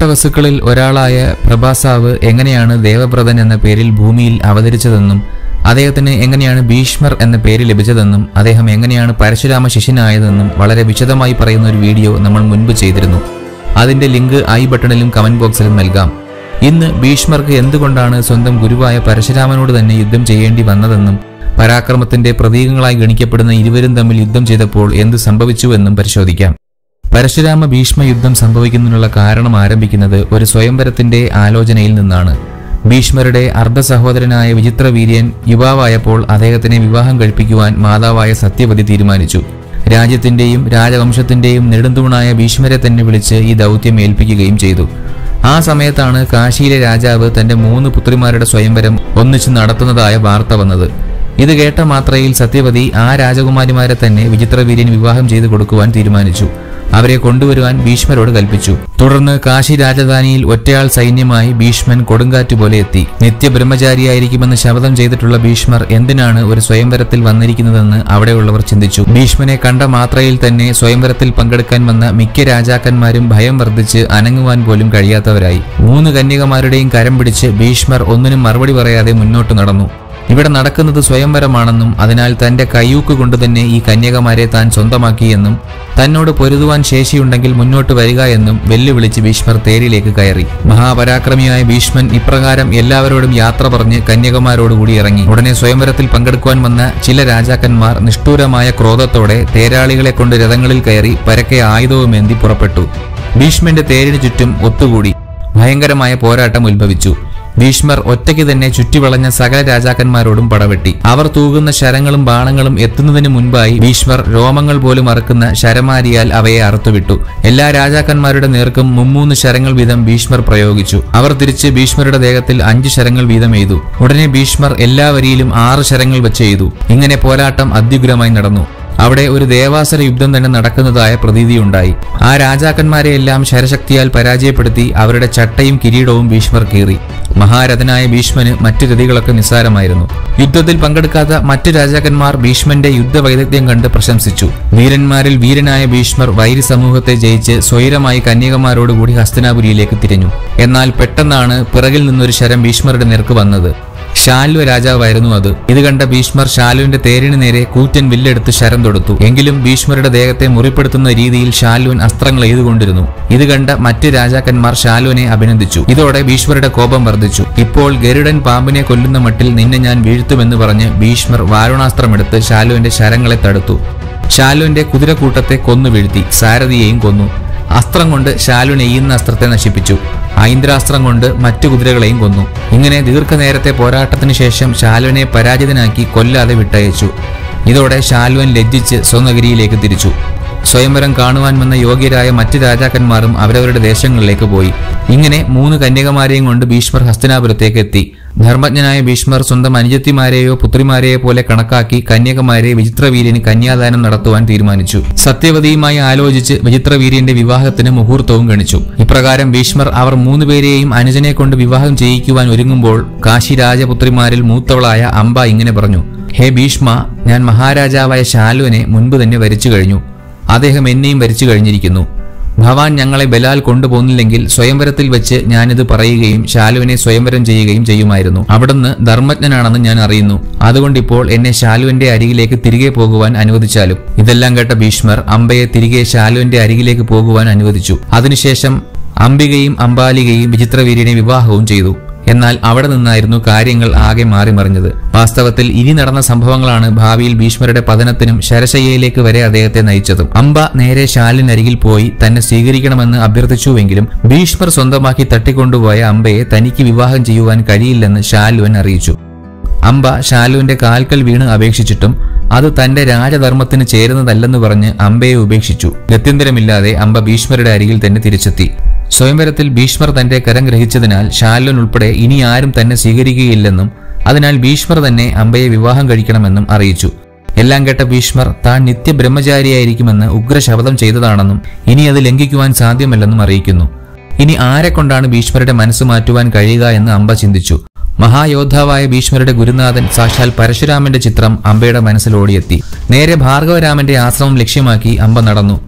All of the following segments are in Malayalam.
അഷ്ടവസുക്കളിൽ ഒരാളായ പ്രഭാസാവ് എങ്ങനെയാണ് ദേവവ്രതൻ എന്ന പേരിൽ ഭൂമിയിൽ അവതരിച്ചതെന്നും അദ്ദേഹത്തിന് എങ്ങനെയാണ് ഭീഷ്മർ എന്ന പേര് ലഭിച്ചതെന്നും അദ്ദേഹം എങ്ങനെയാണ് പരശുരാമ ശിഷ്യനായതെന്നും വളരെ വിശദമായി പറയുന്ന ഒരു വീഡിയോ നമ്മൾ മുൻപ് ചെയ്തിരുന്നു അതിന്റെ ലിങ്ക് ഐ ബട്ടണിലും കമന്റ് ബോക്സിലും നൽകാം ഇന്ന് ഭീഷ്മർക്ക് എന്തുകൊണ്ടാണ് സ്വന്തം ഗുരുവായ പരശുരാമനോട് തന്നെ യുദ്ധം ചെയ്യേണ്ടി വന്നതെന്നും പരാക്രമത്തിന്റെ പ്രതീകങ്ങളായി ഗണിക്കപ്പെടുന്ന ഇരുവരും തമ്മിൽ യുദ്ധം ചെയ്തപ്പോൾ എന്ത് സംഭവിച്ചുവെന്നും പരിശോധിക്കാം പരശുരാമ ഭീഷ്മ യുദ്ധം സംഭവിക്കുന്നതിനുള്ള കാരണം ആരംഭിക്കുന്നത് ഒരു സ്വയംവരത്തിന്റെ ആലോചനയിൽ നിന്നാണ് ഭീഷ്മരുടെ അർദ്ധ സഹോദരനായ വിചിത്രവീര്യൻ യുവാവായപ്പോൾ അദ്ദേഹത്തിനെ വിവാഹം കഴിപ്പിക്കുവാൻ മാതാവായ സത്യവതി തീരുമാനിച്ചു രാജ്യത്തിന്റെയും രാജവംശത്തിന്റെയും നെടുന്തൂണായ ഭീഷ്മരെ തന്നെ വിളിച്ച് ഈ ദൗത്യം ഏൽപ്പിക്കുകയും ചെയ്തു ആ സമയത്താണ് കാശിയിലെ രാജാവ് തന്റെ മൂന്ന് പുത്രിമാരുടെ സ്വയംവരം ഒന്നിച്ച് നടത്തുന്നതായ വാർത്ത വന്നത് ഇത് കേട്ട മാത്രയിൽ സത്യവതി ആ രാജകുമാരിമാരെ തന്നെ വിചിത്രവീര്യൻ വിവാഹം ചെയ്തു കൊടുക്കുവാൻ തീരുമാനിച്ചു അവരെ കൊണ്ടുവരുവാൻ ഭീഷ്മരോട് കൽപ്പിച്ചു തുടർന്ന് കാശി രാജധാനിയിൽ ഒറ്റയാൾ സൈന്യമായി ഭീഷ്മൻ കൊടുങ്കാറ്റ് പോലെ എത്തി നിത്യബ്രഹ്മചാരിയായിരിക്കുമെന്ന് ശപഥം ചെയ്തിട്ടുള്ള ഭീഷ്മർ എന്തിനാണ് ഒരു സ്വയംവരത്തിൽ വന്നിരിക്കുന്നതെന്ന് അവിടെയുള്ളവർ ചിന്തിച്ചു ഭീഷ്മനെ കണ്ട മാത്രയിൽ തന്നെ സ്വയംവരത്തിൽ പങ്കെടുക്കാൻ വന്ന മിക്ക രാജാക്കന്മാരും ഭയം വർദ്ധിച്ച് അനങ്ങുവാൻ പോലും കഴിയാത്തവരായി മൂന്ന് കന്യകമാരുടെയും കരം പിടിച്ച് ഭീഷ്മർ ഒന്നിനും മറുപടി പറയാതെ മുന്നോട്ട് നടന്നു ഇവിടെ നടക്കുന്നത് സ്വയംവരമാണെന്നും അതിനാൽ തന്റെ കയ്യൂക്ക് കൊണ്ട് തന്നെ ഈ കന്യകമാരെ താൻ സ്വന്തമാക്കിയെന്നും തന്നോട് പൊരുതുവാൻ ശേഷിയുണ്ടെങ്കിൽ മുന്നോട്ട് വരിക എന്നും വെല്ലുവിളിച്ച് ഭീഷ്മർ തേരിലേക്ക് കയറി മഹാപരാക്രമിയായ ഭീഷ്മൻ ഇപ്രകാരം എല്ലാവരോടും യാത്ര പറഞ്ഞ് കന്യകമാരോടുകൂടി ഇറങ്ങി ഉടനെ സ്വയംവരത്തിൽ പങ്കെടുക്കുവാൻ വന്ന ചില രാജാക്കന്മാർ നിഷ്ഠൂരമായ ക്രോധത്തോടെ തേരാളികളെ കൊണ്ട് രഥങ്ങളിൽ കയറി പരക്കെ ആയുധവുമേന്തി പുറപ്പെട്ടു ഭീഷ്മന്റെ തേരിന് ചുറ്റും ഒത്തുകൂടി ഭയങ്കരമായ പോരാട്ടം ഉത്ഭവിച്ചു ഭീഷ്മർ ഒറ്റയ്ക്ക് തന്നെ ചുറ്റിവളഞ്ഞ സകല രാജാക്കന്മാരോടും പടവെട്ടി അവർ തൂകുന്ന ശരങ്ങളും ബാണങ്ങളും എത്തുന്നതിന് മുൻപായി ഭീഷ്മർ രോമങ്ങൾ പോലും അറുക്കുന്ന ശരമാരിയാൽ അവയെ അറുത്തുവിട്ടു എല്ലാ രാജാക്കന്മാരുടെ നേർക്കും മുമ്മൂന്ന് ശരങ്ങൾ വീതം ഭീഷ്മർ പ്രയോഗിച്ചു അവർ തിരിച്ച് ഭീഷ്മരുടെ ദേഹത്തിൽ അഞ്ച് ശരങ്ങൾ വീതം എയ്തു ഉടനെ ഭീഷ്മർ എല്ലാ വരിയിലും ആറ് ശരങ്ങൾ വെച്ച് എയ്തു ഇങ്ങനെ പോരാട്ടം അത്യുഗ്രമായി നടന്നു അവിടെ ഒരു ദേവാസുര യുദ്ധം തന്നെ നടക്കുന്നതായ പ്രതീതിയുണ്ടായി ആ രാജാക്കന്മാരെയെല്ലാം ശരശക്തിയാൽ പരാജയപ്പെടുത്തി അവരുടെ ചട്ടയും കിരീടവും ഭീഷ്മർ കീറി മഹാരഥനായ ഭീഷ്മന് മറ്റു രതികളൊക്കെ നിസ്സാരമായിരുന്നു യുദ്ധത്തിൽ പങ്കെടുക്കാത്ത മറ്റു രാജാക്കന്മാർ ഭീഷ്മന്റെ യുദ്ധവൈദഗ്ധ്യം കണ്ട് പ്രശംസിച്ചു വീരന്മാരിൽ വീരനായ ഭീഷ്മർ വൈരി സമൂഹത്തെ ജയിച്ച് സ്വൈരമായി കന്യകമാരോടുകൂടി ഹസ്തനാപുരിയിലേക്ക് തിരിഞ്ഞു എന്നാൽ പെട്ടെന്നാണ് പിറകിൽ നിന്നൊരു ശരം ഭീഷ്മരുടെ നേർക്ക് വന്നത് ശാൽവ രാജാവായിരുന്നു അത് ഇത് കണ്ട ഭീഷ്മർ ശാലുവിന്റെ തേരിന് നേരെ കൂറ്റൻ വില്ലെടുത്ത് ശരം തൊടുത്തു എങ്കിലും ഭീഷ്മരുടെ ദേഹത്തെ മുറിപ്പെടുത്തുന്ന രീതിയിൽ ശാലുവൻ അസ്ത്രങ്ങൾ എയ്തുകൊണ്ടിരുന്നു ഇത് കണ്ട മറ്റ് രാജാക്കന്മാർ ശാലുവിനെ അഭിനന്ദിച്ചു ഇതോടെ ഭീഷ്മരുടെ കോപം വർദ്ധിച്ചു ഇപ്പോൾ ഗരുഡൻ പാമ്പിനെ കൊല്ലുന്ന മട്ടിൽ നിന്നെ ഞാൻ വീഴ്ത്തുമെന്ന് പറഞ്ഞ് ഭീഷ്മർ വാരുണാസ്ത്രമെടുത്ത് ശാലുവിന്റെ ശരങ്ങളെ തടുത്തു ശാലുവിന്റെ കുതിരക്കൂട്ടത്തെ കൊന്നു വീഴ്ത്തി സാരഥിയെയും കൊന്നു അസ്ത്രം കൊണ്ട് ശാലുവിനെ എയ്യുന്ന അസ്ത്രത്തെ നശിപ്പിച്ചു ഐന്ദ്രാസ്ത്രം കൊണ്ട് മറ്റു കുതിരകളെയും കൊന്നു ഇങ്ങനെ ദീർഘനേരത്തെ പോരാട്ടത്തിന് ശേഷം ശാലുവിനെ പരാജിതനാക്കി കൊല്ലാതെ വിട്ടയച്ചു ഇതോടെ ശാലുവൻ ലജ്ജിച്ച് സ്വനഗരിയിലേക്ക് തിരിച്ചു സ്വയംവരം കാണുവാൻ വന്ന യോഗ്യരായ മറ്റ് രാജാക്കന്മാരും അവരവരുടെ ദേശങ്ങളിലേക്ക് പോയി ഇങ്ങനെ മൂന്ന് കന്യകമാരെയും കൊണ്ട് ഭീഷ്മർ ഹസ്തിനാപുരത്തേക്ക് എത്തി ധർമ്മജ്ഞനായ ഭീഷ്മർ സ്വന്തം അനുജത്തിമാരെയോ പുത്രിമാരെയോ പോലെ കണക്കാക്കി കന്യകമാരെ വിചിത്രവീര്യന് കന്യാദാനം നടത്തുവാൻ തീരുമാനിച്ചു സത്യവതിയുമായി ആലോചിച്ച് വിചിത്രവീര്യന്റെ വിവാഹത്തിന് മുഹൂർത്തവും ഗണിച്ചു ഇപ്രകാരം ഭീഷ്മർ അവർ മൂന്നുപേരെയും അനുജനെ കൊണ്ട് വിവാഹം ചെയ്യിക്കുവാൻ ഒരുങ്ങുമ്പോൾ കാശി രാജപുത്രിമാരിൽ മൂത്തവളായ അംബ ഇങ്ങനെ പറഞ്ഞു ഹേ ഭീഷ്മ ഞാൻ മഹാരാജാവായ ശാലുവിനെ മുൻപ് തന്നെ വരിച്ചു കഴിഞ്ഞു അദ്ദേഹം എന്നെയും വരിച്ചു കഴിഞ്ഞിരിക്കുന്നു ഭവാൻ ഞങ്ങളെ ബലാൽ കൊണ്ടുപോകുന്നില്ലെങ്കിൽ സ്വയംവരത്തിൽ വെച്ച് ഞാനിത് പറയുകയും ശാലുവിനെ സ്വയംവരം ചെയ്യുകയും ചെയ്യുമായിരുന്നു അവിടുന്ന് ധർമ്മജ്ഞനാണെന്ന് ഞാൻ അറിയുന്നു അതുകൊണ്ടിപ്പോൾ എന്നെ ശാലുവിന്റെ അരികിലേക്ക് തിരികെ പോകുവാൻ അനുവദിച്ചാലും ഇതെല്ലാം കേട്ട ഭീഷ്മർ അമ്പയെ തിരികെ ശാലുവിന്റെ അരികിലേക്ക് പോകുവാൻ അനുവദിച്ചു അതിനുശേഷം അംബികയും അംബാലികയും വിചിത്രവീര്യനെ വിവാഹവും ചെയ്തു എന്നാൽ അവിടെ നിന്നായിരുന്നു കാര്യങ്ങൾ ആകെ മാറി മറിഞ്ഞത് വാസ്തവത്തിൽ ഇനി നടന്ന സംഭവങ്ങളാണ് ഭാവിയിൽ ഭീഷ്മരുടെ പതനത്തിനും ശരശയ്യയിലേക്ക് വരെ അദ്ദേഹത്തെ നയിച്ചതും അംബ നേരെ ശാലിനരികിൽ പോയി തന്നെ സ്വീകരിക്കണമെന്ന് അഭ്യർത്ഥിച്ചുവെങ്കിലും ഭീഷ്മർ സ്വന്തമാക്കി തട്ടിക്കൊണ്ടുപോയ അംബയെ തനിക്ക് വിവാഹം ചെയ്യുവാൻ കഴിയില്ലെന്ന് ശാലുവൻ അറിയിച്ചു അംബ ശാലുവിന്റെ കാൽക്കൽ വീണ് അപേക്ഷിച്ചിട്ടും അത് തന്റെ രാജധർമ്മത്തിന് ചേരുന്നതല്ലെന്ന് പറഞ്ഞ് അംബയെ ഉപേക്ഷിച്ചു ഗത്യന്തരമില്ലാതെ അംബ ഭീഷ്മരുടെ അരികിൽ തന്നെ തിരിച്ചെത്തി സ്വയംവരത്തിൽ ഭീഷ്മർ തന്റെ കരം ഗ്രഹിച്ചതിനാൽ ശാലുൻ ഉൾപ്പെടെ ഇനി ആരും തന്നെ സ്വീകരിക്കുകയില്ലെന്നും അതിനാൽ ഭീഷ്മർ തന്നെ അംബയെ വിവാഹം കഴിക്കണമെന്നും അറിയിച്ചു എല്ലാം കേട്ട ഭീഷ്മർ താൻ നിത്യബ്രഹ്മചാരിയായിരിക്കുമെന്ന് ഉഗ്രശപഥം ചെയ്തതാണെന്നും ഇനി അത് ലംഘിക്കുവാൻ സാധ്യമല്ലെന്നും അറിയിക്കുന്നു ഇനി ആരെക്കൊണ്ടാണ് ഭീഷ്മരുടെ മനസ്സ് മാറ്റുവാൻ കഴിയുക എന്ന് അംബ ചിന്തിച്ചു മഹായോദ്ധാവായ ഭീഷ്മരുടെ ഗുരുനാഥൻ സാക്ഷാൽ പരശുരാമന്റെ ചിത്രം അംബയുടെ മനസ്സിൽ ഓടിയെത്തി നേരെ ഭാർഗവരാമന്റെ ആശ്രമം ലക്ഷ്യമാക്കി അംബ നടന്നു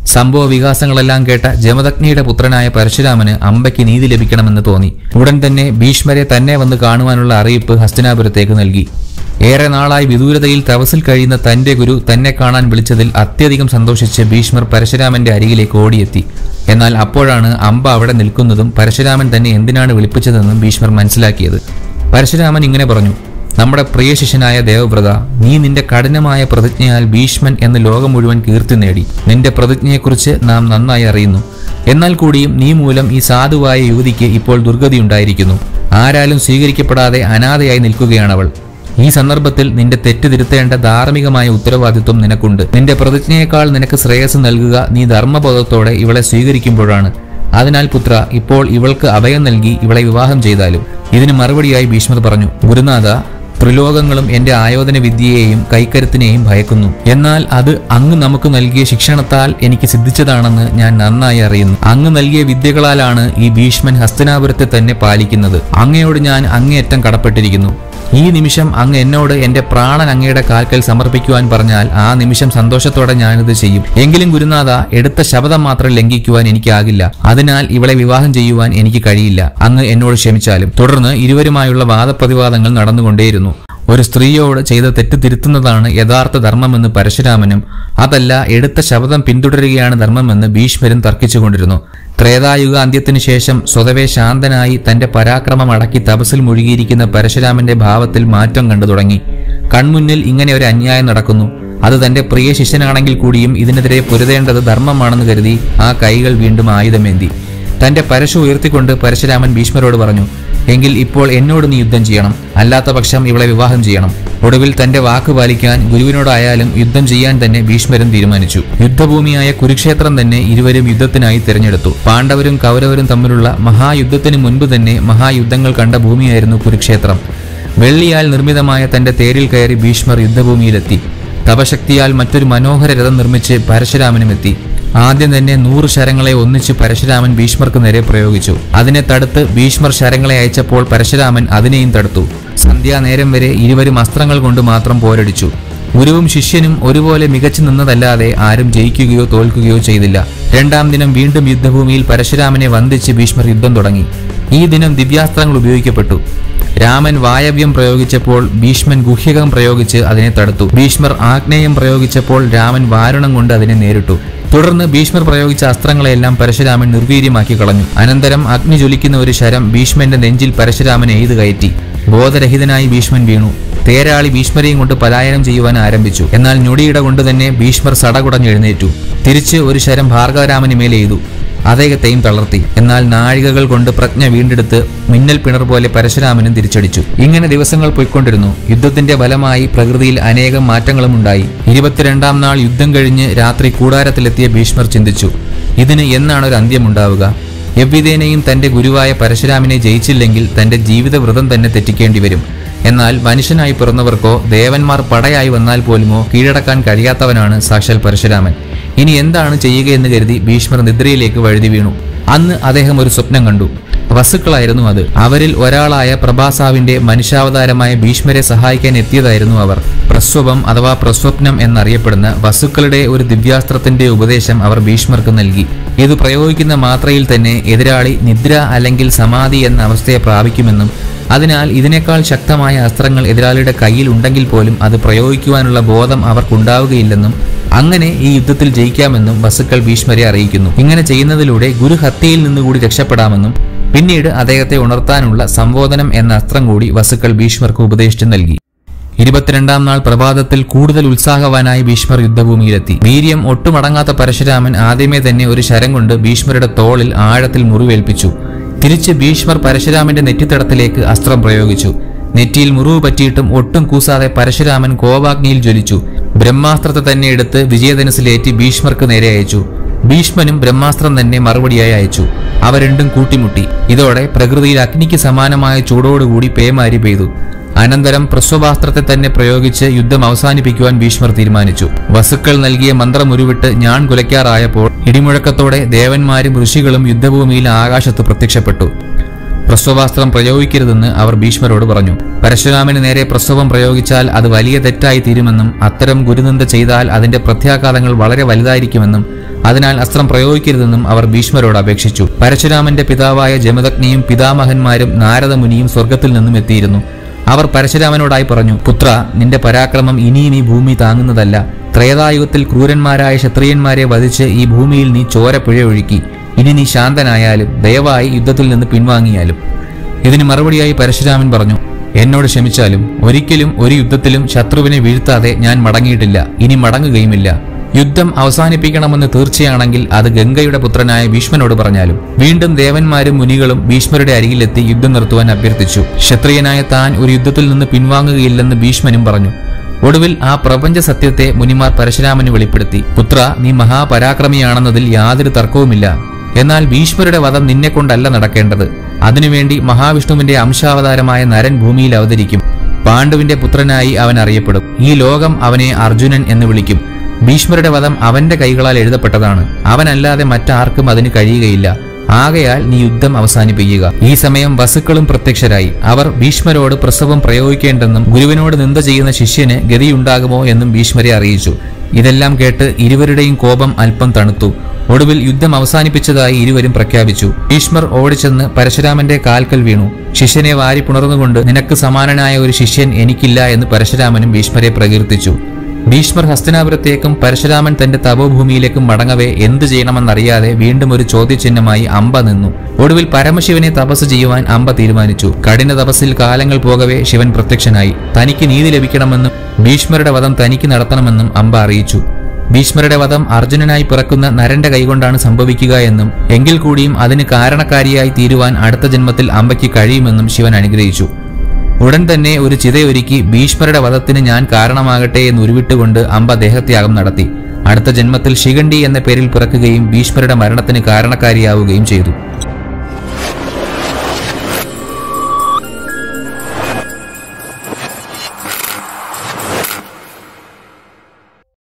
സംഭവ വികാസങ്ങളെല്ലാം കേട്ട ജമദഗ്നിയുടെ പുത്രനായ പരശുരാമന് അമ്പയ്ക്ക് നീതി ലഭിക്കണമെന്ന് തോന്നി ഉടൻ തന്നെ ഭീഷ്മരെ തന്നെ വന്ന് കാണുവാനുള്ള അറിയിപ്പ് ഹസ്തിനാപുരത്തേക്ക് നൽകി ഏറെ നാളായി വിദൂരതയിൽ തപസിൽ കഴിയുന്ന തന്റെ ഗുരു തന്നെ കാണാൻ വിളിച്ചതിൽ അത്യധികം സന്തോഷിച്ച് ഭീഷ്മർ പരശുരാമന്റെ അരികിലേക്ക് ഓടിയെത്തി എന്നാൽ അപ്പോഴാണ് അമ്പ അവിടെ നിൽക്കുന്നതും പരശുരാമൻ തന്നെ എന്തിനാണ് വിളിപ്പിച്ചതെന്നും ഭീഷ്മർ മനസ്സിലാക്കിയത് പരശുരാമൻ ഇങ്ങനെ പറഞ്ഞു നമ്മുടെ പ്രിയ ശിഷ്യനായ ദേവവ്രത നീ നിന്റെ കഠിനമായ പ്രതിജ്ഞയാൽ ഭീഷ്മൻ എന്ന് ലോകം മുഴുവൻ കീർത്തി നേടി നിന്റെ പ്രതിജ്ഞയെക്കുറിച്ച് നാം നന്നായി അറിയുന്നു എന്നാൽ കൂടിയും നീ മൂലം ഈ സാധുവായ യുവതിക്ക് ഇപ്പോൾ ദുർഗതിയുണ്ടായിരിക്കുന്നു ആരാലും സ്വീകരിക്കപ്പെടാതെ അനാഥയായി നിൽക്കുകയാണവൾ ഈ സന്ദർഭത്തിൽ നിന്റെ തെറ്റ് തിരുത്തേണ്ട ധാർമ്മികമായ ഉത്തരവാദിത്വം നിനക്കുണ്ട് നിന്റെ പ്രതിജ്ഞയേക്കാൾ നിനക്ക് ശ്രേയസ് നൽകുക നീ ധർമ്മബോധത്തോടെ ഇവളെ സ്വീകരിക്കുമ്പോഴാണ് അതിനാൽ പുത്ര ഇപ്പോൾ ഇവൾക്ക് അഭയം നൽകി ഇവളെ വിവാഹം ചെയ്താലും ഇതിന് മറുപടിയായി ഭീഷ്മർ പറഞ്ഞു ഗുരുനാഥ ത്രിലോകങ്ങളും എന്റെ ആയോധന വിദ്യയെയും കൈക്കരുത്തിനെയും ഭയക്കുന്നു എന്നാൽ അത് അങ്ങ് നമുക്ക് നൽകിയ ശിക്ഷണത്താൽ എനിക്ക് സിദ്ധിച്ചതാണെന്ന് ഞാൻ നന്നായി അറിയുന്നു അങ്ങ് നൽകിയ വിദ്യകളാലാണ് ഈ ഭീഷ്മൻ ഹസ്തനാപുരത്തെ തന്നെ പാലിക്കുന്നത് അങ്ങയോട് ഞാൻ അങ്ങേയറ്റം കടപ്പെട്ടിരിക്കുന്നു ഈ നിമിഷം അങ്ങ് എന്നോട് എന്റെ പ്രാണൻ അങ്ങയുടെ കാൽക്കൽ സമർപ്പിക്കുവാൻ പറഞ്ഞാൽ ആ നിമിഷം സന്തോഷത്തോടെ ഞാനിത് ചെയ്യും എങ്കിലും ഗുരുനാഥ എടുത്ത ശബ്ദം മാത്രം ലംഘിക്കുവാൻ എനിക്കാകില്ല അതിനാൽ ഇവളെ വിവാഹം ചെയ്യുവാൻ എനിക്ക് കഴിയില്ല അങ്ങ് എന്നോട് ക്ഷമിച്ചാലും തുടർന്ന് ഇരുവരുമായുള്ള വാദപ്രതിവാദങ്ങൾ നടന്നുകൊണ്ടേയിരുന്നു ഒരു സ്ത്രീയോട് ചെയ്ത തെറ്റ് തിരുത്തുന്നതാണ് യഥാർത്ഥ ധർമ്മമെന്ന് പരശുരാമനും അതല്ല എടുത്ത ശബ്ദം പിന്തുടരുകയാണ് ധർമ്മമെന്ന് ഭീഷ്മരും തർക്കിച്ചുകൊണ്ടിരുന്നു ത്രേതായുഗ അന്ത്യത്തിനു ശേഷം സ്വതവേ ശാന്തനായി തന്റെ പരാക്രമം അടക്കി തപസ്സിൽ മുഴുകിയിരിക്കുന്ന പരശുരാമന്റെ ഭാവത്തിൽ മാറ്റം കണ്ടു തുടങ്ങി കൺമുന്നിൽ ഇങ്ങനെ ഒരു അന്യായം നടക്കുന്നു അത് തന്റെ പ്രിയ ശിഷ്യനാണെങ്കിൽ കൂടിയും ഇതിനെതിരെ പൊരുതേണ്ടത് ധർമ്മമാണെന്ന് കരുതി ആ കൈകൾ വീണ്ടും ആയുധമേന്തി തന്റെ പരശു ഉയർത്തിക്കൊണ്ട് പരശുരാമൻ ഭീഷ്മരോട് പറഞ്ഞു എങ്കിൽ ഇപ്പോൾ എന്നോട് നീ യുദ്ധം ചെയ്യണം അല്ലാത്ത പക്ഷം ഇവളെ വിവാഹം ചെയ്യണം ഒടുവിൽ തന്റെ വാക്ക് പാലിക്കാൻ ഗുരുവിനോടായാലും യുദ്ധം ചെയ്യാൻ തന്നെ ഭീഷ്മരൻ തീരുമാനിച്ചു യുദ്ധഭൂമിയായ കുരുക്ഷേത്രം തന്നെ ഇരുവരും യുദ്ധത്തിനായി തിരഞ്ഞെടുത്തു പാണ്ഡവരും കൗരവരും തമ്മിലുള്ള മഹായുദ്ധത്തിന് മുൻപ് തന്നെ മഹായുദ്ധങ്ങൾ കണ്ട ഭൂമിയായിരുന്നു കുരുക്ഷേത്രം വെള്ളിയാൽ നിർമ്മിതമായ തന്റെ തേരിൽ കയറി ഭീഷ്മർ യുദ്ധഭൂമിയിലെത്തി തപശക്തിയാൽ മറ്റൊരു മനോഹര രഥം നിർമ്മിച്ച് പരശുരാമനും എത്തി ആദ്യം തന്നെ നൂറ് ശരങ്ങളെ ഒന്നിച്ച് പരശുരാമൻ ഭീഷ്മർക്ക് നേരെ പ്രയോഗിച്ചു അതിനെ തടുത്ത് ഭീഷ്മർ ശരങ്ങളെ അയച്ചപ്പോൾ പരശുരാമൻ അതിനെയും തടുത്തു സന്ധ്യാനേരം വരെ ഇരുവരും അസ്ത്രങ്ങൾ കൊണ്ട് മാത്രം പോരടിച്ചു ഗുരുവും ശിഷ്യനും ഒരുപോലെ മികച്ചു നിന്നതല്ലാതെ ആരും ജയിക്കുകയോ തോൽക്കുകയോ ചെയ്തില്ല രണ്ടാം ദിനം വീണ്ടും യുദ്ധഭൂമിയിൽ പരശുരാമനെ വന്ദിച്ച് ഭീഷ്മർ യുദ്ധം തുടങ്ങി ഈ ദിനം ദിവ്യാസ്ത്രങ്ങൾ ഉപയോഗിക്കപ്പെട്ടു രാമൻ വായവ്യം പ്രയോഗിച്ചപ്പോൾ ഭീഷ്മൻ ഗുഹ്യകം പ്രയോഗിച്ച് അതിനെ തടുത്തു ഭീഷ്മർ ആഗ്നേയം പ്രയോഗിച്ചപ്പോൾ രാമൻ വാരുണം കൊണ്ട് അതിനെ നേരിട്ടു തുടർന്ന് ഭീഷ്മർ പ്രയോഗിച്ച അസ്ത്രങ്ങളെല്ലാം പരശുരാമൻ നിർവീര്യമാക്കി കളഞ്ഞു അനന്തരം അഗ്നി ജ്വലിക്കുന്ന ഒരു ശരം ഭീഷ്മന്റെ നെഞ്ചിൽ പരശുരാമൻ എയ്ത് കയറ്റി ബോധരഹിതനായി ഭീഷ്മൻ വീണു തേരാളി ഭീഷ്മരെയും കൊണ്ട് പലായനം ചെയ്യുവാൻ ആരംഭിച്ചു എന്നാൽ ഞൊടിയിട കൊണ്ട് തന്നെ ഭീഷ്മർ സടകുടഞ്ഞെഴുന്നേറ്റു തിരിച്ച് ഒരു ശരം ഭാർഗവരാമന് മേൽ എയ്തു അദ്ദേഹത്തെയും തളർത്തി എന്നാൽ നാഴികകൾ കൊണ്ട് പ്രജ്ഞ വീണ്ടെടുത്ത് മിന്നൽ പിണർ പോലെ പരശുരാമനും തിരിച്ചടിച്ചു ഇങ്ങനെ ദിവസങ്ങൾ പോയിക്കൊണ്ടിരുന്നു യുദ്ധത്തിന്റെ ഫലമായി പ്രകൃതിയിൽ അനേകം മാറ്റങ്ങളും ഉണ്ടായി ഇരുപത്തിരണ്ടാം നാൾ യുദ്ധം കഴിഞ്ഞ് രാത്രി കൂടാരത്തിലെത്തിയ ഭീഷ്മർ ചിന്തിച്ചു ഇതിന് എന്നാണ് ഒരു അന്ത്യമുണ്ടാവുക എவ்விധേനയും തന്റെ ഗുരുവായ പരശുരാമനെ ജയിച്ചില്ലെങ്കിൽ തന്റെ ജീവിതവ്രതം തന്നെ തെറ്റിക്കേണ്ടി വരും എന്നാൽ മനുഷ്യനായി പിറന്നവർക്കോ ദേവന്മാർ പടയായി വന്നാൽ പോലുമോ കീഴടക്കാൻ കഴിയാത്തവനാണ് സാക്ഷാൽ പരശുരാമൻ ഇനി എന്താണ് ചെയ്യുകയെന്ന് കരുതി ഭീഷ്മർ നിദ്രയിലേക്ക് വഴുതി വീണു അന്ന് അദ്ദേഹം ഒരു സ്വപ്നം കണ്ടു വസുക്കളായിരുന്നു അത് അവരിൽ ഒരാളായ പ്രഭാസാവിന്റെ മനുഷ്യാവതാരമായ ഭീഷ്മരെ സഹായിക്കാൻ എത്തിയതായിരുന്നു അവർ പ്രസ്വപം അഥവാ പ്രസ്വപ്നം എന്നറിയപ്പെടുന്ന വസുക്കളുടെ ഒരു ദിവ്യാസ്ത്രത്തിന്റെ ഉപദേശം അവർ ഭീഷ്മർക്ക് നൽകി ഇത് പ്രയോഗിക്കുന്ന മാത്രയിൽ തന്നെ എതിരാളി നിദ്ര അല്ലെങ്കിൽ സമാധി എന്ന അവസ്ഥയെ പ്രാപിക്കുമെന്നും അതിനാൽ ഇതിനേക്കാൾ ശക്തമായ അസ്ത്രങ്ങൾ എതിരാളിയുടെ കയ്യിൽ ഉണ്ടെങ്കിൽ പോലും അത് പ്രയോഗിക്കുവാനുള്ള ബോധം അവർക്കുണ്ടാവുകയില്ലെന്നും അങ്ങനെ ഈ യുദ്ധത്തിൽ ജയിക്കാമെന്നും വസുക്കൾ ഭീഷ്മരെ അറിയിക്കുന്നു ഇങ്ങനെ ചെയ്യുന്നതിലൂടെ ഗുരു ഹത്യയിൽ നിന്നുകൂടി രക്ഷപ്പെടാമെന്നും പിന്നീട് അദ്ദേഹത്തെ ഉണർത്താനുള്ള സംബോധനം എന്ന അസ്ത്രം കൂടി വസുക്കൾ ഭീഷ്മർക്ക് ഉപദേശിച്ചു നൽകി ഇരുപത്തിരണ്ടാം നാൾ പ്രഭാതത്തിൽ കൂടുതൽ ഉത്സാഹവാനായി ഭീഷ്മർ യുദ്ധഭൂമിയിലെത്തി വീര്യം ഒട്ടുമടങ്ങാത്ത പരശുരാമൻ ആദ്യമേ തന്നെ ഒരു ശരം കൊണ്ട് ഭീഷ്മരുടെ തോളിൽ ആഴത്തിൽ മുറിവേൽപ്പിച്ചു തിരിച്ച് ഭീഷ്മർ പരശുരാമന്റെ നെറ്റിത്തടത്തിലേക്ക് അസ്ത്രം പ്രയോഗിച്ചു നെറ്റിയിൽ മുറിവ് പറ്റിയിട്ടും ഒട്ടും കൂസാതെ പരശുരാമൻ കോപാഗ്നിയിൽ ജ്വലിച്ചു ബ്രഹ്മാസ്ത്രത്തെ തന്നെ എടുത്ത് വിജയധനുസിലേറ്റി ഭീഷ്മർക്ക് നേരെ അയച്ചു ഭീഷ്മനും ബ്രഹ്മാസ്ത്രം തന്നെ മറുപടിയായി അയച്ചു അവ രണ്ടും കൂട്ടിമുട്ടി ഇതോടെ പ്രകൃതിയിൽ അഗ്നിക്ക് സമാനമായ ചൂടോടുകൂടി പേമാരി പെയ്തു അനന്തരം പ്രസ്വഭാസ്ത്രത്തെ തന്നെ പ്രയോഗിച്ച് യുദ്ധം അവസാനിപ്പിക്കുവാൻ ഭീഷ്മർ തീരുമാനിച്ചു വസുക്കൾ നൽകിയ മന്ത്രം ഉരുവിട്ട് ഞാൻ കുലയ്ക്കാറായപ്പോൾ ഇടിമുഴക്കത്തോടെ ദേവന്മാരും ഋഷികളും യുദ്ധഭൂമിയിൽ ആകാശത്ത് പ്രത്യക്ഷപ്പെട്ടു പ്രസ്വഭാസ്ത്രം പ്രയോഗിക്കരുതെന്ന് അവർ ഭീഷ്മരോട് പറഞ്ഞു പരശുരാമന് നേരെ പ്രസ്വം പ്രയോഗിച്ചാൽ അത് വലിയ തെറ്റായി തീരുമെന്നും അത്തരം ഗുരുനിന്ദ ചെയ്താൽ അതിന്റെ പ്രത്യാഘാതങ്ങൾ വളരെ വലുതായിരിക്കുമെന്നും അതിനാൽ അസ്ത്രം പ്രയോഗിക്കരുതെന്നും അവർ ഭീഷ്മരോട് അപേക്ഷിച്ചു പരശുരാമന്റെ പിതാവായ ജമദഗ്നിയും പിതാമഹന്മാരും നാരദമുനിയും സ്വർഗത്തിൽ നിന്നും എത്തിയിരുന്നു അവർ പരശുരാമനോടായി പറഞ്ഞു പുത്ര നിന്റെ പരാക്രമം ഇനിയും ഈ ഭൂമി താങ്ങുന്നതല്ല ത്രേതായുഗത്തിൽ ക്രൂരന്മാരായ ക്ഷത്രിയന്മാരെ വധിച്ച് ഈ ഭൂമിയിൽ നീ ചോര പിഴയൊഴുക്കി ഇനി നീ ശാന്തനായാലും ദയവായി യുദ്ധത്തിൽ നിന്ന് പിൻവാങ്ങിയാലും ഇതിന് മറുപടിയായി പരശുരാമൻ പറഞ്ഞു എന്നോട് ക്ഷമിച്ചാലും ഒരിക്കലും ഒരു യുദ്ധത്തിലും ശത്രുവിനെ വീഴ്ത്താതെ ഞാൻ മടങ്ങിയിട്ടില്ല ഇനി മടങ്ങുകയുമില്ല യുദ്ധം അവസാനിപ്പിക്കണമെന്ന് തീർച്ചയാണെങ്കിൽ അത് ഗംഗയുടെ പുത്രനായ ഭീഷ്മനോട് പറഞ്ഞാലും വീണ്ടും ദേവന്മാരും മുനികളും ഭീഷ്മരുടെ അരികിലെത്തി യുദ്ധം നിർത്തുവാൻ അഭ്യർത്ഥിച്ചു ക്ഷത്രിയനായ താൻ ഒരു യുദ്ധത്തിൽ നിന്ന് പിൻവാങ്ങുകയില്ലെന്ന് ഭീഷ്മനും പറഞ്ഞു ഒടുവിൽ ആ പ്രപഞ്ച സത്യത്തെ മുനിമാർ പരശുരാമന് വെളിപ്പെടുത്തി പുത്ര നീ മഹാപരാക്രമിയാണെന്നതിൽ യാതൊരു തർക്കവുമില്ല എന്നാൽ ഭീഷ്മരുടെ വധം നിന്നെ കൊണ്ടല്ല നടക്കേണ്ടത് അതിനുവേണ്ടി മഹാവിഷ്ണുവിന്റെ അംശാവതാരമായ നരൻ ഭൂമിയിൽ അവതരിക്കും പാണ്ഡുവിന്റെ പുത്രനായി അവൻ അറിയപ്പെടും ഈ ലോകം അവനെ അർജുനൻ എന്ന് വിളിക്കും ഭീഷ്മരുടെ വധം അവന്റെ കൈകളാൽ എഴുതപ്പെട്ടതാണ് അവനല്ലാതെ മറ്റാർക്കും അതിന് കഴിയുകയില്ല ആകയാൽ നീ യുദ്ധം അവസാനിപ്പിക്കുക ഈ സമയം വസുക്കളും പ്രത്യക്ഷരായി അവർ ഭീഷ്മരോട് പ്രസവം പ്രയോഗിക്കേണ്ടെന്നും ഗുരുവിനോട് നിന്ദ ചെയ്യുന്ന ശിഷ്യന് ഗതിയുണ്ടാകുമോ എന്നും ഭീഷ്മരെ അറിയിച്ചു ഇതെല്ലാം കേട്ട് ഇരുവരുടെയും കോപം അല്പം തണുത്തു ഒടുവിൽ യുദ്ധം അവസാനിപ്പിച്ചതായി ഇരുവരും പ്രഖ്യാപിച്ചു ഭീഷ്മർ ഓടിച്ചെന്ന് പരശുരാമന്റെ കാൽക്കൽ വീണു ശിഷ്യനെ വാരി പുണർന്നുകൊണ്ട് നിനക്ക് സമാനനായ ഒരു ശിഷ്യൻ എനിക്കില്ല എന്ന് പരശുരാമനും ഭീഷ്മരെ പ്രകീർത്തിച്ചു ഭീഷ്മർ ഹസ്തിനാപുരത്തേക്കും പരശുരാമൻ തന്റെ തപോഭൂമിയിലേക്കും മടങ്ങവേ എന്തു ചെയ്യണമെന്നറിയാതെ വീണ്ടും ഒരു ചോദ്യചിഹ്നമായി അമ്പ നിന്നു ഒടുവിൽ പരമശിവനെ തപസ് ചെയ്യുവാൻ അമ്പ തീരുമാനിച്ചു കഠിന തപസ്സിൽ കാലങ്ങൾ പോകവേ ശിവൻ പ്രത്യക്ഷനായി തനിക്ക് നീതി ലഭിക്കണമെന്നും ഭീഷ്മരുടെ വധം തനിക്ക് നടത്തണമെന്നും അമ്പ അറിയിച്ചു ഭീഷ്മരുടെ വധം അർജുനനായി പിറക്കുന്ന നരന്റെ കൈകൊണ്ടാണ് സംഭവിക്കുക എന്നും എങ്കിൽ കൂടിയും അതിന് കാരണക്കാരിയായി തീരുവാൻ അടുത്ത ജന്മത്തിൽ അമ്പയ്ക്ക് കഴിയുമെന്നും ശിവൻ അനുഗ്രഹിച്ചു ഉടൻ തന്നെ ഒരു ചിതയൊരുക്കി ഭീഷ്മരുടെ വധത്തിന് ഞാൻ കാരണമാകട്ടെ എന്ന് ഉരുവിട്ടുകൊണ്ട് അമ്പ ദേഹത്യാഗം നടത്തി അടുത്ത ജന്മത്തിൽ ശിഖണ്ഡി എന്ന പേരിൽ പിറക്കുകയും ഭീഷ്മരുടെ മരണത്തിന് കാരണക്കാരിയാവുകയും ചെയ്തു